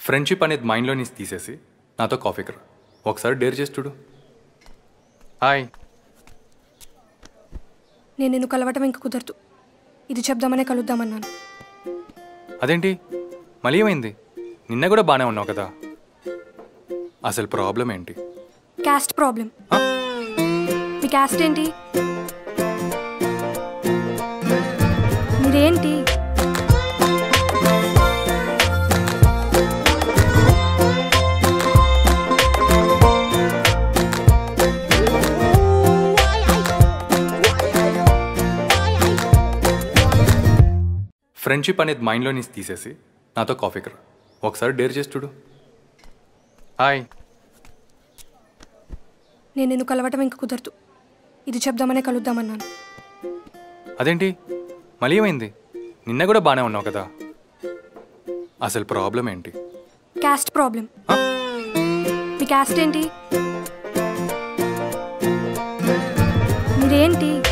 Friendship అనేది మైండ్లో నుంచి తీసేసి నాతో కాఫీకి రా ఒకసారి డేర్ చేసి చూడు హాయ్ నేను నిన్ను కలవటం ఇంక కుదరదు ఇది చెప్దామనే కలుద్దామన్నాను అదేంటి మళ్ళీ ఏమైంది నిన్న కూడా బాగానే ఉన్నావు కదా అసలు ప్రాబ్లం ఏంటి క్యాస్ట్ ప్రాబ్లం ఆ? మీ క్యాస్ట్ ఏంటి మీరేంటి ఫ్రెండ్షిప్ అనేది మైండ్లో నుంచి తీసేసి నాతో కాఫీకి రా ఒకసారి డేర్ చేసి చూడు హాయ్ నేను నిన్ను కలవటం ఇంక కుదరదు ఇది చెప్దామనే కలుద్దామన్నాను అదేంటి మళ్ళీ ఏమైంది నిన్న కూడా బాగానే ఉన్నావు కదా అసలు ప్రాబ్లం ఏంటి క్యాస్ట్ ప్రాబ్లం ఆ? మీ క్యాస్ట్ ఏంటి మీరేంటి